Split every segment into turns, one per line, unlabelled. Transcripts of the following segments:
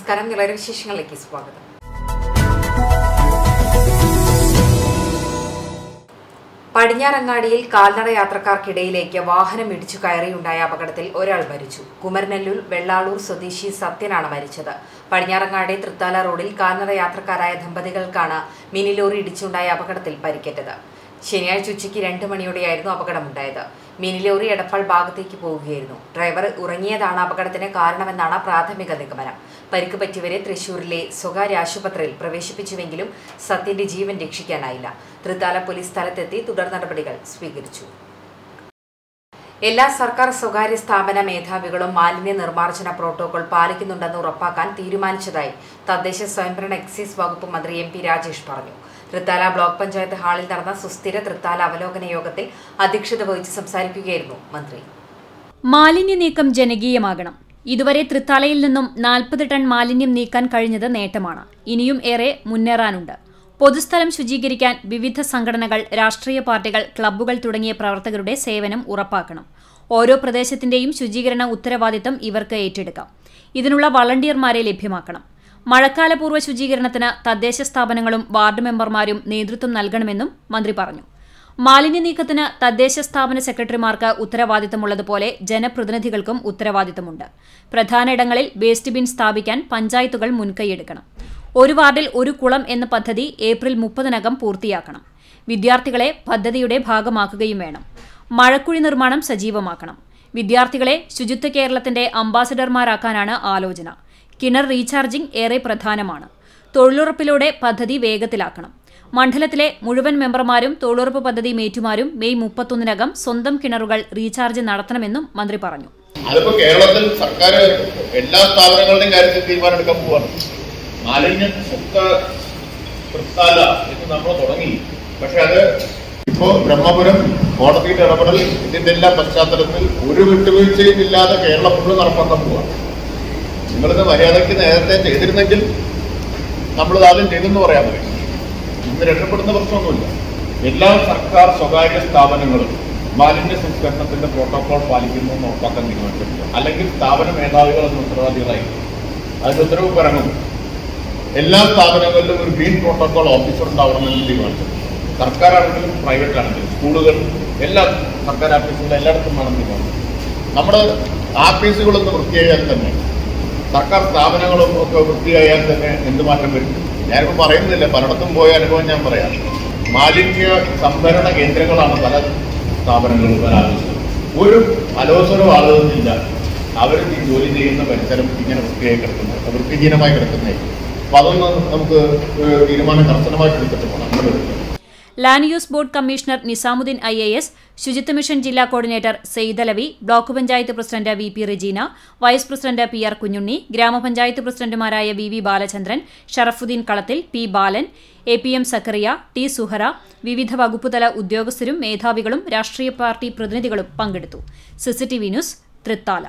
നമസ്കാരം നിളയ വിശേഷങ്ങളിലേക്ക് സ്വാഗതം പടിഞ്ഞാറങ്ങാടിയിൽ കാൽനട യാത്രക്കാർക്കിടയിലേക്ക് വാഹനം ഇടിച്ചു കയറിയുണ്ടായ അപകടത്തിൽ ഒരാൾ മരിച്ചു കുമരനെല്ലൂർ വെള്ളാളൂർ സ്വദേശി സത്യനാണ് മരിച്ചത് പടിഞ്ഞാറങ്ങാടി തൃത്താല റോഡിൽ കാൽനട യാത്രക്കാരായ ദമ്പതികൾക്കാണ് മിനി ലോറി ഇടിച്ചുണ്ടായ അപകടത്തിൽ പരിക്കേറ്റത് ശനിയാഴ്ച ഉച്ചയ്ക്ക് രണ്ട് മണിയോടെയായിരുന്നു അപകടമുണ്ടായത് മിനി ലോറി എടപ്പാൾ ഭാഗത്തേക്ക് പോവുകയായിരുന്നു ഡ്രൈവർ ഉറങ്ങിയതാണ് അപകടത്തിന് കാരണമെന്നാണ് പ്രാഥമിക നിഗമനം പരിക്ക് പറ്റിയവരെ തൃശൂരിലെ സ്വകാര്യ ആശുപത്രിയിൽ പ്രവേശിപ്പിച്ചുവെങ്കിലും സത്യന്റെ ജീവൻ രക്ഷിക്കാനായില്ല തൃത്താല പോലീസ് സ്ഥലത്തെത്തി തുടർ നടപടികൾ സ്വീകരിച്ചു എല്ലാ സർക്കാർ സ്വകാര്യ സ്ഥാപന മേധാവികളും മാലിന്യ നിർമ്മാർജ്ജന പ്രോട്ടോകോൾ പാലിക്കുന്നുണ്ടെന്ന് ഉറപ്പാക്കാൻ തീരുമാനിച്ചതായി തദ്ദേശ സ്വയംഭരണ എക്സൈസ് വകുപ്പ് മന്ത്രി എം പി രാജേഷ് പറഞ്ഞു തൃത്താല ബ്ലോക്ക് പഞ്ചായത്ത് ഹാളിൽ നടന്ന സുസ്ഥിര തൃത്താല അവലോകന യോഗത്തിൽ അധ്യക്ഷത വഹിച്ച് സംസാരിക്കുകയായിരുന്നു മന്ത്രി
മാലിന്യ നീക്കം ജനകീയമാകണം ഇതുവരെ തൃത്താലയിൽ നിന്നും നാൽപ്പത് ടൺ മാലിന്യം നീക്കാൻ കഴിഞ്ഞത് നേട്ടമാണ് ഇനിയും ഏറെ മുന്നേറാനുണ്ട് പൊതുസ്ഥലം ശുചീകരിക്കാൻ വിവിധ സംഘടനകൾ രാഷ്ട്രീയ പാർട്ടികൾ ക്ലബ്ബുകൾ തുടങ്ങിയ പ്രവർത്തകരുടെ സേവനം ഉറപ്പാക്കണം ഓരോ പ്രദേശത്തിന്റെയും ശുചീകരണ ഉത്തരവാദിത്തം ഇവർക്ക് ഏറ്റെടുക്കാം ഇതിനുള്ള വളണ്ടിയർമാരെ ലഭ്യമാക്കണം മഴക്കാലപൂർവ്വ ശുചീകരണത്തിന് തദ്ദേശ സ്ഥാപനങ്ങളും വാർഡ് മെമ്പർമാരും നേതൃത്വം നൽകണമെന്നും മന്ത്രി പറഞ്ഞു മാലിന്യ നീക്കത്തിന് തദ്ദേശ സ്ഥാപന സെക്രട്ടറിമാർക്ക് ഉത്തരവാദിത്തമുള്ളതുപോലെ ജനപ്രതിനിധികൾക്കും ഉത്തരവാദിത്തമുണ്ട് പ്രധാന ഇടങ്ങളിൽ വേസ്റ്റ് ബിൻ സ്ഥാപിക്കാൻ പഞ്ചായത്തുകൾ മുൻകൈയെടുക്കണം ഒരു വാർഡിൽ ഒരു കുളം എന്ന പദ്ധതി ഏപ്രിൽ മുപ്പതിനകം പൂർത്തിയാക്കണം വിദ്യാർത്ഥികളെ പദ്ധതിയുടെ ഭാഗമാക്കുകയും വേണം മഴക്കുഴി നിർമ്മാണം സജീവമാക്കണം വിദ്യാർത്ഥികളെ ശുചിത്വ കേരളത്തിന്റെ അംബാസഡർമാരാക്കാനാണ് ആലോചന കിണർ റീചാർജിംഗ് ഏറെ പ്രധാനമാണ് തൊഴിലുറപ്പിലൂടെ പദ്ധതി വേഗത്തിലാക്കണം മണ്ഡലത്തിലെ മുഴുവൻ മെമ്പർമാരും തൊഴിലുറപ്പ് പദ്ധതി മേറ്റുമാരും മെയ് മുപ്പത്തൊന്നിനകം സ്വന്തം കിണറുകൾ റീചാർജ് നടത്തണമെന്നും മന്ത്രി പറഞ്ഞു
അതിപ്പോ കേരളത്തിൽ സർക്കാർ എല്ലാ സ്ഥാപനങ്ങളുടെയും കാര്യത്തിൽ തീരുമാനമെടുക്കാൻ പോവാണ് മാലിന്യം മുക്ത തൃത്താല എന്ന് നമ്മൾ തുടങ്ങി പക്ഷെ അത് ഇപ്പോ ബ്രഹ്മപുരം കോടതിയുടെ ഇടപെടൽ ഇതിന്റെ എല്ലാം പശ്ചാത്തലത്തിൽ ഒരു വിട്ടുവീഴ്ചയും ഇല്ലാതെ കേരളം മുഴുവൻ നടപ്പാക്കാൻ പോവാണ് നിങ്ങളിത് മര്യാദയ്ക്ക് നേരത്തെ ചെയ്തിരുന്നെങ്കിൽ നമ്മൾ ആദ്യം ചെയ്തെന്ന് പറയാൻ മതി ഇന്ന് രക്ഷപ്പെടുന്ന പ്രശ്നമൊന്നുമില്ല എല്ലാ സർക്കാർ സ്വകാര്യ സ്ഥാപനങ്ങളും മാലിന്യ സംസ്കരണത്തിന്റെ പ്രോട്ടോകോൾ പാലിക്കുന്നു എന്ന് ഉറപ്പാക്കാൻ തീരുമാനിച്ചിട്ടുണ്ട് അല്ലെങ്കിൽ സ്ഥാപന മേധാവികൾ എന്ന ഉത്തരവാദികളായി അതിന്റെ ഉത്തരവ് പിറങ്ങും എല്ലാ സ്ഥാപനങ്ങളിലും ഒരു ഗ്രീൻ പ്രോട്ടോകോൾ ഓഫീസർ ഉണ്ടാവണമെന്ന് തീരുമാനിച്ചിട്ടുണ്ട് സർക്കാർ ആണെങ്കിലും പ്രൈവറ്റ് ആണെങ്കിലും സ്കൂളുകൾ എല്ലാ സർക്കാർ ഓഫീസുകളും എല്ലായിടത്തും വേണം തീരുമാനം നമ്മുടെ ആഫീസുകളൊന്ന് വൃത്തിയായാൽ തന്നെ സർക്കാർ സ്ഥാപനങ്ങളും ഒക്കെ വൃത്തിയായാൽ തന്നെ എന്ത് മാറ്റം വരും ഞാനിപ്പോൾ പറയുന്നില്ല പലയിടത്തും പോയ അനുഭവം ഞാൻ പറയാം മാലിന്യ സംഭരണ കേന്ദ്രങ്ങളാണ് പല സ്ഥാപനങ്ങളും പല ആഫീസുകളും ഒരു അലോസരവും ആളുകളില്ല അവർ ഈ ജോലി ചെയ്യുന്ന പരിസരം ഇങ്ങനെ വൃത്തിയായി കിടക്കുന്നത് വൃത്തിഹീനമായി കിടക്കുന്നേ അപ്പൊ അതൊന്ന് നമുക്ക് ഒരു തീരുമാനം കർശനമായിട്ട് എടുത്തിട്ട് പോകണം നമ്മുടെ അടുത്ത്.
Land use board commissioner Nizamuddin I A S Suchitwa mission ജില്ലാ coordinator Saidalavi block panchayat president V P Regina vice president P R Kunhunni ഗ്രാമപഞ്ചായത്ത് പ്രസിഡന്റുമാരായ V V Balachandran Sharafudheen Kalathil P Balan A P M Zakariya T Suhara വിവിധ വകുപ്പുതല ഉദ്യോഗസ്ഥരും മേധാവികളും രാഷ്ട്രീയ പാർട്ടി പ്രതിനിധികളും പങ്കെടുത്തു സിസിടിവി ന്യൂസ് തൃത്താല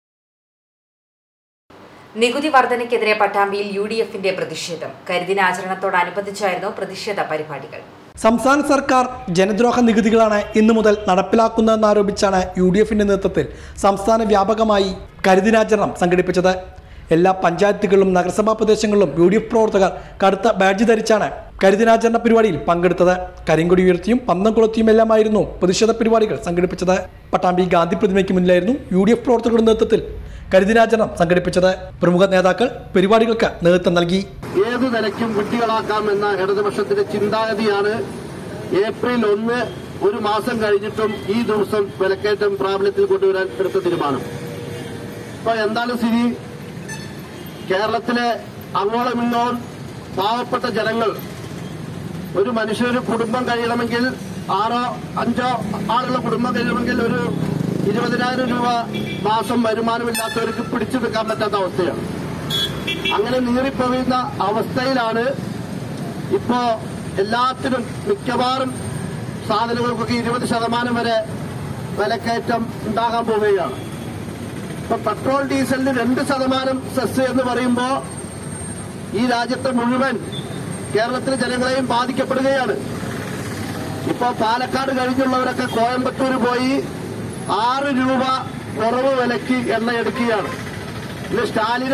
നികുതി വർധനയ്ക്കെതിരെ പട്ടാമ്പിയിൽ യു ഡി എഫിന്റെ പ്രതിഷേധം കരിദിനാചരണത്തോടനുബന്ധിച്ചായിരുന്നു പ്രതിഷേധ പരിപാടികൾ
സംസ്ഥാന സർക്കാർ ജനദ്രോഹ നികുതികളാണ് ഇന്നു മുതൽ നടപ്പിലാക്കുന്നതെന്നാരോപിച്ചാണ് യു ഡി എഫിന്റെ നേതൃത്വത്തിൽ സംസ്ഥാന വ്യാപകമായി കരിദിനാചരണം സംഘടിപ്പിച്ചത് എല്ലാ പഞ്ചായത്തുകളിലും നഗരസഭാ പ്രദേശങ്ങളിലും യു ഡി എഫ് പ്രവർത്തകർ കടുത്ത ബാഡ്ജ് ധരിച്ചാണ് കരിദിനാചരണ പരിപാടിയിൽ പങ്കെടുത്തത് കരിങ്കൊടി ഉയർത്തിയും പന്തം കൊളുത്തിയും എല്ലാമായിരുന്നു പ്രതിഷേധ പരിപാടികൾ സംഘടിപ്പിച്ചത് പട്ടാമ്പി ഗാന്ധി പ്രതിമയ്ക്ക് മുന്നിലായിരുന്നു യു ഡി എഫ് പ്രവർത്തകരുടെ നേതൃത്വത്തിൽ കരിദിനാചരണം സംഘടിപ്പിച്ചത് പ്രമുഖ നേതാക്കൾ പരിപാടികൾക്ക് നേതൃത്വം നൽകി
ഏതു നിലയ്ക്കും കുട്ടികളാക്കാമെന്ന ഇടതുപക്ഷത്തിന്റെ ചിന്താഗതിയാണ് ഏപ്രിൽ ഒന്ന് ഒരു മാസം കഴിഞ്ഞിട്ടും ഈ ദിവസം വിലക്കയറ്റം പ്രാബല്യത്തിൽ കൊണ്ടുവരാൻ എടുത്ത തീരുമാനം ഇപ്പൊ എന്താണ് സ്ഥിതി കേരളത്തിലെ അങ്ങോളം ഇങ്ങോളം പാവപ്പെട്ട ജനങ്ങൾ ഒരു മനുഷ്യന് കുടുംബം കഴിയണമെങ്കിൽ ആറോ അഞ്ചോ ആളുള്ള കുടുംബം കഴിയണമെങ്കിൽ ഒരു ഇരുപതിനായിരം രൂപ മാസം വരുമാനമില്ലാത്തവർക്ക് പിടിച്ചു വെക്കാൻ പറ്റാത്ത അവസ്ഥയാണ് അങ്ങനെ നീറിപ്പോകുന്ന അവസ്ഥയിലാണ് ഇപ്പോ എല്ലാത്തിനും മിക്കവാറും സാധനങ്ങൾക്കൊക്കെ ഇരുപത് ശതമാനം വരെ വിലക്കയറ്റം ഉണ്ടാകാൻ പോവുകയാണ് ഇപ്പൊ പെട്രോൾ ഡീസലിന് രണ്ട് ശതമാനം സെസ് എന്ന് പറയുമ്പോ ഈ രാജ്യത്തെ മുഴുവൻ കേരളത്തിലെ ജനങ്ങളെയും ബാധിക്കപ്പെടുകയാണ് ഇപ്പോ പാലക്കാട് കഴിഞ്ഞുള്ളവരൊക്കെ കോയമ്പത്തൂർ പോയി ആറ് രൂപ കുറവ് വിലയ്ക്ക് എണ്ണ എടുക്കുകയാണ് ഇന്ന് സ്റ്റാലിനും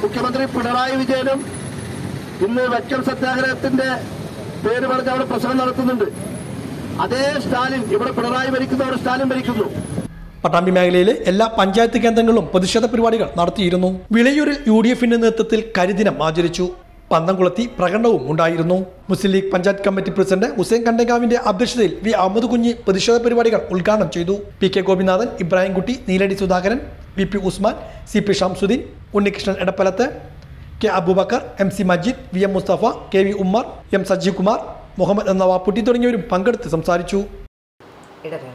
മുഖ്യമന്ത്രി പിണറായി വിജയനും ഇന്ന് വൈക്കം സത്യാഗ്രഹത്തിന്റെ പേര് പറഞ്ഞ് അവിടെ പ്രസംഗം നടത്തുന്നുണ്ട് അതേ സ്റ്റാലിൻ ഇവിടെ പിണറായി ഭരിക്കുന്നു അവിടെ സ്റ്റാലിൻ ഭരിക്കുന്നു
പട്ടാമ്പി മേഖലയിലെ എല്ലാ പഞ്ചായത്ത് കേന്ദ്രങ്ങളിലും പ്രതിഷേധ പരിപാടികൾ നടത്തിയിരുന്നു വിളയൂരിൽ യു ഡി എഫിന്റെ നേതൃത്വത്തിൽ കരിദിനം ആചരിച്ചു പന്തംകുളത്തി പ്രകടനവും ഉണ്ടായിരുന്നു Muslim League panchayat committee president Hussain കണ്ടങ്കാവിന്റെ അധ്യക്ഷതയിൽ വി അഹമ്മദ് കുഞ്ഞി പ്രതിഷേധ പരിപാടികൾ ഉദ്ഘാടനം ചെയ്തു P K Gopinathan Ibrahimkutty Neeladi Sudhakaran V P Usman C P Shamsudheen Unnikrishnan Edappalath K Aboobacker M C Majeed V M Mustafa K V Ummer M Sajeev Kumar Muhammad Navapputty തുടങ്ങിയവരും പങ്കെടുത്ത് സംസാരിച്ചു
ഇടവേള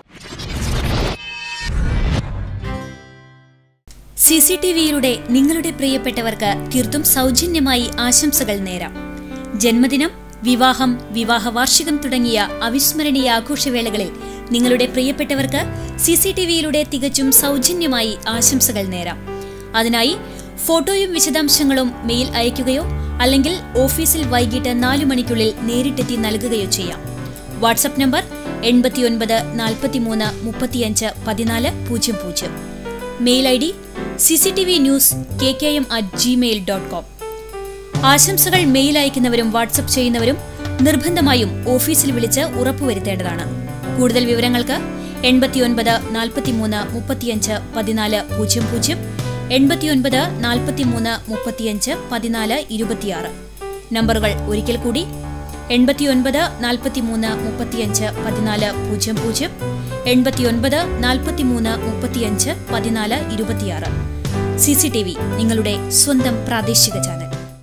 സി സി ടി വിയിലൂടെ നിങ്ങളുടെ പ്രിയപ്പെട്ടവർക്ക് തീർത്തും സൗജന്യമായി ആശംസകൾ നേരാം ജന്മദിനം വിവാഹം വിവാഹ വാർഷികം തുടങ്ങിയ അവിസ്മരണീയ ആഘോഷവേളകളിൽ നിങ്ങളുടെ പ്രിയപ്പെട്ടവർക്ക് സി സി ടി വിയിലൂടെ തികച്ചും സൗജന്യമായി ആശംസകൾ നേരാം അതിനായി ഫോട്ടോയും വിശദാംശങ്ങളും മെയിൽ അയയ്ക്കുകയോ അല്ലെങ്കിൽ ഓഫീസിൽ വൈകിട്ട് നാലു മണിക്കുള്ളിൽ നേരിട്ടെത്തി നൽകുകയോ ചെയ്യാം വാട്സപ്പ് നമ്പർ എൺപത്തിയൊൻപത് നാൽപ്പത്തിമൂന്ന് മുപ്പത്തിയഞ്ച് പതിനാല് പൂജ്യം പൂജ്യം mail I D C C T V news K K M at gmail dot com ആശംസകൾ മെയിൽ അയക്കുന്നവരും വാട്സപ്പ് ചെയ്യുന്നവരും നിർബന്ധമായും ഓഫീസിൽ വിളിച്ച് ഉറപ്പുവരുത്തേണ്ടതാണ് കൂടുതൽ വിവരങ്ങൾക്ക് എൺപത്തിയൊൻപത് നാൽപ്പത്തിമൂന്ന് മുപ്പത്തിയഞ്ച് പതിനാല് പൂജ്യം പൂജ്യം എൺപത്തിയൊൻപത് നാൽപ്പത്തിമൂന്ന് മുപ്പത്തിയഞ്ച് പതിനാല് ഇരുപത്തിയാറ് നമ്പറുകൾ ഒരിക്കൽ കൂടി എൺപത്തിയൊൻപത് നാൽപ്പത്തിമൂന്ന് മുപ്പത്തിയഞ്ച് പതിനാല് പൂജ്യം പൂജ്യം എൺപത്തിയൊൻപത് നാൽപ്പത്തിമൂന്ന് മുപ്പത്തിയഞ്ച് പതിനാല് ഇരുപത്തിയാറ് സി സി ടി വി നിങ്ങളുടെ സ്വന്തം പ്രാദേശിക ചാനൽ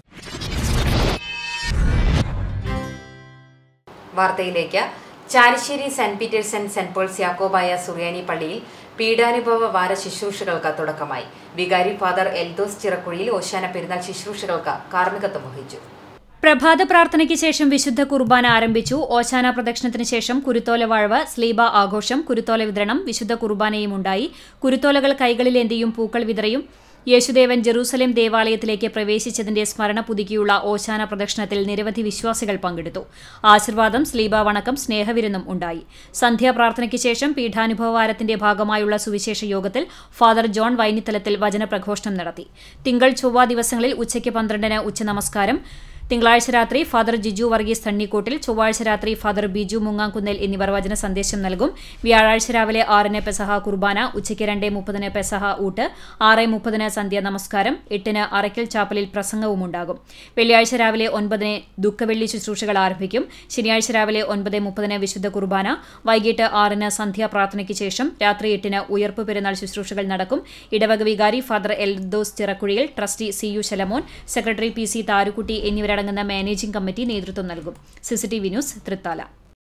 വാർത്തയിലേക്ക് Chalissery saint Peter's and saint Paul's യാക്കോബായ സുറിയാനി പള്ളിയിൽ പീഡാനുഭവ വാര ശുശ്രൂഷകൾക്ക് തുടക്കമായി വികാരി ഫാദർ എൽദോസ് ചിറക്കുഴിയിൽ ഓശാന പെരുന്നാൾ ശുശ്രൂഷകൾക്ക് കാർമ്മികത്വം വഹിച്ചു
പ്രഭാത പ്രാർത്ഥനയ്ക്ക് ശേഷം വിശുദ്ധ കുർബാന ആരംഭിച്ചു ഓശാന പ്രദക്ഷിണത്തിന് ശേഷം കുരുത്തോല വാഴവ് സ്ലീബ ആഘോഷം കുരുത്തോല വിതരണം വിശുദ്ധ കുർബാനയും ഉണ്ടായി കുരുത്തോലകൾ കൈകളിലേന്തിയും പൂക്കൾ വിതറിയും യേശുദേവൻ ജെറൂസലേം ദേവാലയത്തിലേക്ക് പ്രവേശിച്ചതിന്റെ സ്മരണ പുതുക്കിയുള്ള ഓശാന പ്രദക്ഷിണത്തിൽ നിരവധി വിശ്വാസികൾ പങ്കെടുത്തു ആശീർവാദം സ്ലീബ വണക്കം സ്നേഹവിരുന്നും ഉണ്ടായി സന്ധ്യാപ്രാർത്ഥനയ്ക്ക് ശേഷം പീഠാനുഭവവാരത്തിന്റെ ഭാഗമായുള്ള സുവിശേഷ യോഗത്തിൽ ഫാദർ ജോൺ വൈനിത്തലത്തിൽ വചനപ്രഘോഷണം നടത്തി തിങ്കൾ ചൊവ്വ ദിവസങ്ങളിൽ ഉച്ചയ്ക്ക് പന്ത്രണ്ടിന് ഉച്ചനമസ്കാരം തിങ്കളാഴ്ച രാത്രി ഫാദർ ജിജു വർഗീസ് തണ്ണിക്കോട്ടിൽ ചൊവ്വാഴ്ച രാത്രി ഫാദർ ബിജു മുങ്ങാങ്കുന്നേൽ എന്നിവർ വചന സന്ദേശം നൽകും വ്യാഴാഴ്ച രാവിലെ ആറിന് പെസഹ കുർബാന ഉച്ചയ്ക്ക് രണ്ട് മുപ്പതിന് പെസഹ ഊട്ട് ആറ് മുപ്പതിന് സന്ധ്യ നമസ്കാരം എട്ടിന് അറയ്ക്കൽ ചാപ്പലിൽ പ്രസംഗവും ഉണ്ടാകും വെള്ളിയാഴ്ച രാവിലെ ഒൻപതിന് ദുഃഖവെള്ളി ശുശ്രൂഷകൾ ആരംഭിക്കും ശനിയാഴ്ച രാവിലെ ഒൻപത് മുപ്പതിന് വിശുദ്ധ കുർബാന വൈകിട്ട് ആറിന് സന്ധ്യാ പ്രാർത്ഥനയ്ക്ക് ശേഷം രാത്രി എട്ടിന് ഉയർപ്പ് പെരുന്നാൾ ശുശ്രൂഷകൾ നടക്കും ഇടവക വികാരി father Eldhose Chirakkuzhiyil trustee C U Shalamon secretary P C Tharukutty എന്നിവരടങ്ങുന്ന മാനേജിംഗ് കമ്മിറ്റി നേതൃത്വം നൽകും CCTV news Thrithala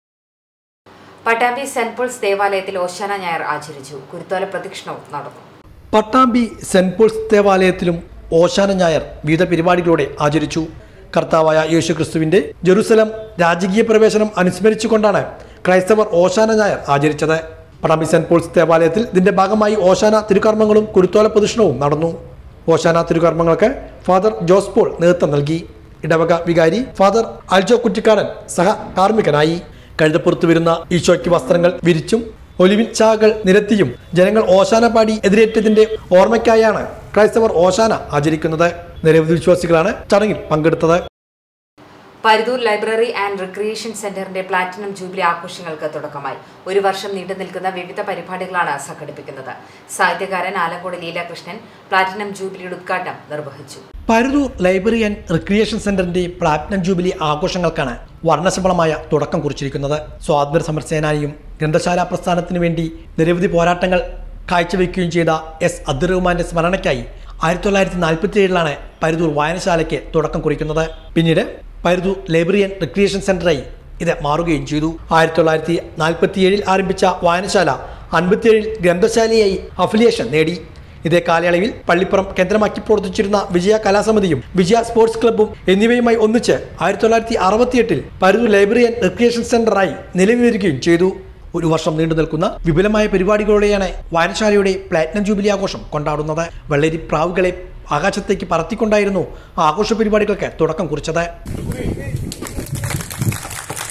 Pattambi saint Paul's ദേവാലയത്തിൽ ഓശാന ഞായർ ആചരിച്ചു കുരുത്തോല പ്രദക്ഷിണവും നടന്നു
പട്ടാമ്പി സെന്റ് പോൾസ് ദേവാലയത്തിലും ഓശാന ഞായർ വിവിധ പരിപാടികളോടെ ആചരിച്ചു കർത്താവായ യേശു ക്രിസ്തുവിന്റെ ജെറുസലം രാജകീയ പ്രവേശനം അനുസ്മരിച്ചുകൊണ്ടാണ് ക്രൈസ്തവർ ഓശാന ഞായർ ആചരിച്ചത് പട്ടാമ്പി സെന്റ് പോൾസ് ദേവാലയത്തിൽ ഇതിന്റെ ഭാഗമായി ഓശാന തിരുകർമ്മങ്ങളും കുരുത്തോല പ്രദക്ഷിണവും നടന്നു ഓശാന തിരുകർമ്മങ്ങൾക്ക് ഫാദർ ജോസ് പോൾ നേതൃത്വം നൽകി ഇടവക വികാരി ഫാദർ അൽജോ കുറ്റിക്കാടൻ സഹ കാർമ്മികനായി കഴുതപ്പുറത്ത് വരുന്ന ഈശോയ്ക്ക് വസ്ത്രങ്ങൾ വിരിച്ചും ഒലിവിൻ ചാകൾ നിരത്തിയും ജനങ്ങൾ ഓശാന പാടി എതിരേറ്റതിന്റെ ഓർമ്മയ്ക്കായാണ് ക്രൈസ്തവർ ഓശാന ആചരിക്കുന്നത് നിരവധി വിശ്വാസികളാണ് ചടങ്ങിൽ പങ്കെടുത്തത്
പരുതൂർ ലൈബ്രറി ആൻഡ് റിക്രിയേഷൻ സെന്ററിന്റെ പ്ലാറ്റിനം ജൂബിലി ആഘോഷങ്ങൾക്ക് തുടക്കമായി ഒരു വർഷം നീണ്ടു നിൽക്കുന്ന വിവിധ പരിപാടികളാണ് സംഘടിപ്പിക്കുന്നത് സാഹിത്യകാരൻ ആലങ്കോട് ലീലാകൃഷ്ണൻ പ്ലാറ്റിനം ജൂബിലിയുടെ ഉദ്ഘാടനം നിർവഹിച്ചു
പരുതൂർ ലൈബ്രറി ആൻഡ് റിക്രിയേഷൻ സെന്ററിന്റെ പ്ലാറ്റിനം ജൂബിലി ആഘോഷങ്ങൾക്കാണ് വർണ്ണശബളമായ തുടക്കം കുറിച്ചിരിക്കുന്നത് സ്വാതന്ത്ര്യ സമര സേനാനിയും ഗ്രന്ഥശാല പ്രസ്ഥാനത്തിനു വേണ്ടി നിരവധി പോരാട്ടങ്ങൾ കാഴ്ചവെക്കുകയും ചെയ്ത എസ് അബ്ദുറഹ്മാന്റെ സ്മരണയ്ക്കായി ആയിരത്തി തൊള്ളായിരത്തി നാൽപ്പത്തി ഏഴിലാണ് പരുതൂർ വായനശാലയ്ക്ക് തുടക്കം കുറിക്കുന്നത് പിന്നീട് പരുതൂർ ലൈബ്രറി ആൻഡ് റിക്രിയേഷൻ സെന്ററായി ഇത് മാറുകയും ചെയ്തു ആയിരത്തി തൊള്ളായിരത്തി നാൽപ്പത്തിയേഴിൽ ആരംഭിച്ച വായനശാല അൻപത്തിയേഴിൽ ഗ്രന്ഥശാലയായി അഫിലിയേഷൻ നേടി ഇതേ കാലയളവിൽ പള്ളിപ്പുറം കേന്ദ്രമാക്കി പ്രവർത്തിച്ചിരുന്ന വിജയ കലാസമിതിയും വിജയ സ്പോർട്സ് ക്ലബ്ബും എന്നിവയുമായി ഒന്നിച്ച് ആയിരത്തി തൊള്ളായിരത്തി അറുപത്തിയെട്ടിൽ പരുതൂർ ലൈബ്രറി ആൻഡ് റിക്രിയേഷൻ സെന്ററായി നിലവിൽ വരികയും ചെയ്തു ഒരു വർഷം നീണ്ടു നിൽക്കുന്ന വിപുലമായ പരിപാടികളോടെയാണ് വായനശാലയുടെ പ്ലാറ്റിനം ജൂബിലി ആഘോഷം കൊണ്ടാടുന്നത് വെള്ളരി പ്രാവുകളെ ആകാശത്തേക്ക് പറത്തിക്കൊണ്ടായിരുന്നു ആഘോഷ പരിപാടികൾക്ക് തുടക്കം കുറിച്ചത്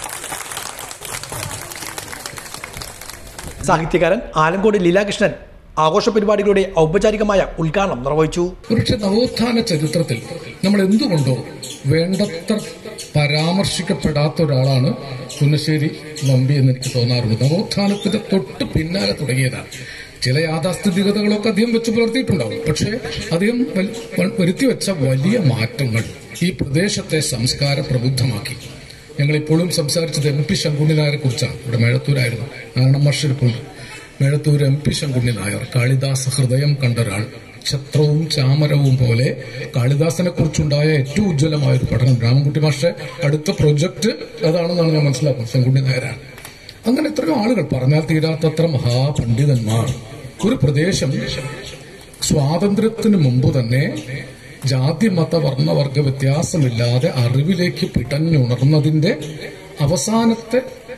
സാഹിത്യകാരൻ ആലങ്കോട് ലീലാകൃഷ്ണൻ ആഘോഷ പരിപാടികളുടെ ഔപചാരികമായ ഉദ്ഘാടനം നിർവഹിച്ചു
പക്ഷെ നവോത്ഥാന ചരിത്രത്തിൽ നമ്മൾ എന്തുകൊണ്ടോ വേണ്ടത്ര പരാമർശിക്കപ്പെടാത്ത ഒരാളാണ് പുന്നശ്ശേരി നമ്പി എന്ന് എനിക്ക് തോന്നാറുണ്ട് നവോത്ഥാനത്തിന്റെ തൊട്ട് പിന്നാലെ തുടങ്ങിയതാണ് ചില യാഥാസ്ഥിതികതകളൊക്കെ അദ്ദേഹം വെച്ച് പുലർത്തിയിട്ടുണ്ടാവും പക്ഷേ അദ്ദേഹം വൽ- വ- വരുത്തി വെച്ച വലിയ മാറ്റങ്ങൾ ഈ പ്രദേശത്തെ സംസ്കാര പ്രബുദ്ധമാക്കി ഞങ്ങൾ ഇപ്പോഴും സംസാരിച്ചത് എം പി ശങ്കുണ്ണി നായരെ കുറിച്ചാണ് ഇവിടെ മേഴത്തൂരായിരുന്നു നാരായണ മാഷിരിപ്പുണ്ട് മേഴത്തൂർ എം പി ശങ്കുണ്ണി നായർ കാളിദാസ ഹൃദയം കണ്ട ഒരാൾ ഛത്രവും ചാമരവും പോലെ കാളിദാസനെ കുറിച്ചുണ്ടായ ഏറ്റവും ഉജ്ജ്വലമായ ഒരു പഠനം രാമൻകുട്ടി മാഷെ അടുത്ത പ്രൊജക്ട് അതാണെന്നാണ് ഞാൻ മനസ്സിലാക്കുന്നത് ശങ്കുണ്ണി നായരാണ് അങ്ങനെ എത്രയോ ആളുകൾ പറഞ്ഞാൽ തീരാത്തത്ര മഹാപണ്ഡിതന്മാർ ഒരു പ്രദേശം സ്വാതന്ത്ര്യത്തിന് മുമ്പ് തന്നെ ജാതി മത വർണ്ണവർഗ വ്യത്യാസമില്ലാതെ അറിവിലേക്ക് പിടഞ്ഞുണർന്നതിന്റെ അവസാനത്തെ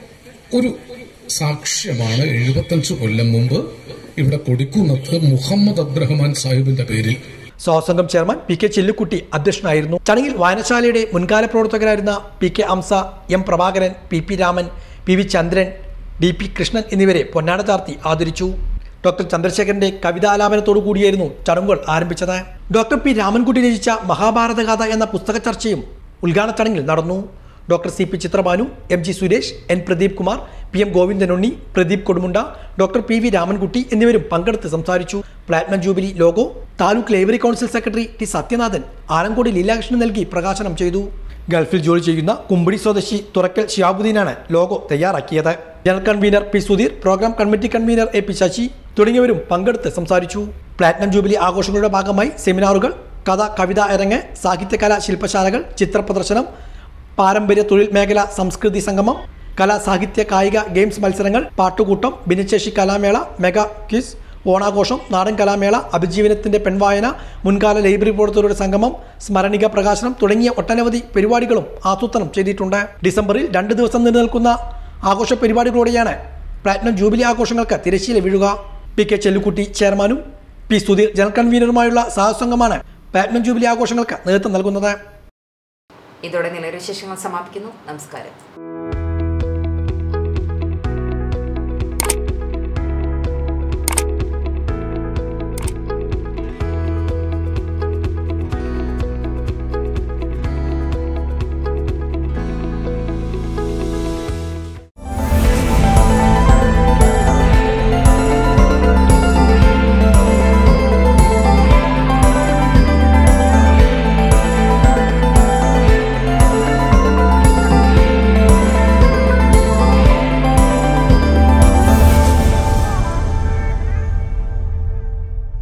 ഒരു സാക്ഷ്യമാണ് എഴുപത്തഞ്ച് കൊല്ലം മുമ്പ് ഇവിടെ കൊടിക്കുന്നത്ത് മുഹമ്മദ് അബ്രഹ്മാൻ സാഹിബിന്റെ പേരിൽ
സ്വാസംഘം ചെയർമാൻ പി കെ ചെല്ലുക്കുട്ടി അധ്യക്ഷനായിരുന്നു ചടങ്ങിൽ വായനശാലയുടെ മുൻകാല പ്രവർത്തകരായിരുന്ന P K Hamsa M Prabhakaran P P Raman P V Chandran D P Krishnan എന്നിവരെ പൊന്നാട ചാർത്തി ആദരിച്ചു ഡോക്ടർ ചന്ദ്രശേഖരന്റെ കവിതാലാപനത്തോടു കൂടിയായിരുന്നു ചടങ്ങുകൾ ആരംഭിച്ചത് ഡോക്ടർ പി രാമൻകുട്ടി രചിച്ച മഹാഭാരതഗാഥ എന്ന പുസ്തക ചർച്ചയും ഉദ്ഘാടന ചടങ്ങിൽ നടന്നു doctor C P Chithrabhanu M G Suresh N Pradeep Kumar P M ഗോവിന്ദനുണ്ണി Pradeep Kodumunda doctor P V Ramankutty എന്നിവരും പങ്കെടുത്ത് സംസാരിച്ചു platinum jubilee logo taluk library council secretary T Sathyanathan Alankode Leelakrishnan നൽകി പ്രകാശനം ചെയ്തു ഗൾഫിൽ ജോലി ചെയ്യുന്ന കുമ്പടി സ്വദേശി തുറക്കൽ ഷിയാബുദ്ദീനാണ് ലോഗോ തയ്യാറാക്കിയത് general convener P Sudheer programme committee convener A P Sasi തുടങ്ങിയവരും പങ്കെടുത്ത് സംസാരിച്ചു പ്ലാറ്റിനം ജൂബിലി ആഘോഷങ്ങളുടെ ഭാഗമായി സെമിനാറുകൾ കഥ കവിത അരങ്ങ് സാഹിത്യകലാ ശില്പശാലകൾ ചിത്രപ്രദർശനം പാരമ്പര്യ തൊഴിൽ മേഖല സംസ്കൃതി സംഗമം കലാ സാഹിത്യ കായിക ഗെയിംസ് മത്സരങ്ങൾ പാട്ടുകൂട്ടം ഭിന്നശേഷി കലാമേള മെഗാ ക്വിസ് ഓണാഘോഷം നാടൻ കലാമേള അഭിജീവനത്തിന്റെ പെൺവായന മുൻകാല ലൈബ്രറി പ്രവർത്തകരുടെ സംഗമം സ്മരണിക പ്രകാശനം തുടങ്ങിയ ഒട്ടനവധി പരിപാടികളും ആസൂത്രണം ചെയ്തിട്ടുണ്ട് ഡിസംബറിൽ രണ്ട് ദിവസം നിലനിൽക്കുന്ന ആഘോഷ പരിപാടികളോടെയാണ് പ്ലാറ്റിനം ജൂബിലി ആഘോഷങ്ങൾക്ക് തിരശ്ശീല വീഴുക പി കെ ചെല്ലുക്കുട്ടി ചെയർമാനും പി സുധീർ ജനറൽ കൺവീനറുമായുള്ള സഹസംഘമാണ് പ്ലാറ്റിനം ജൂബിലി ആഘോഷങ്ങൾക്ക് നേതൃത്വം നൽകുന്നത്
ഇതോടെ നിലവിലെ വിശേഷങ്ങൾ സമാപിക്കുന്നു നമസ്കാരം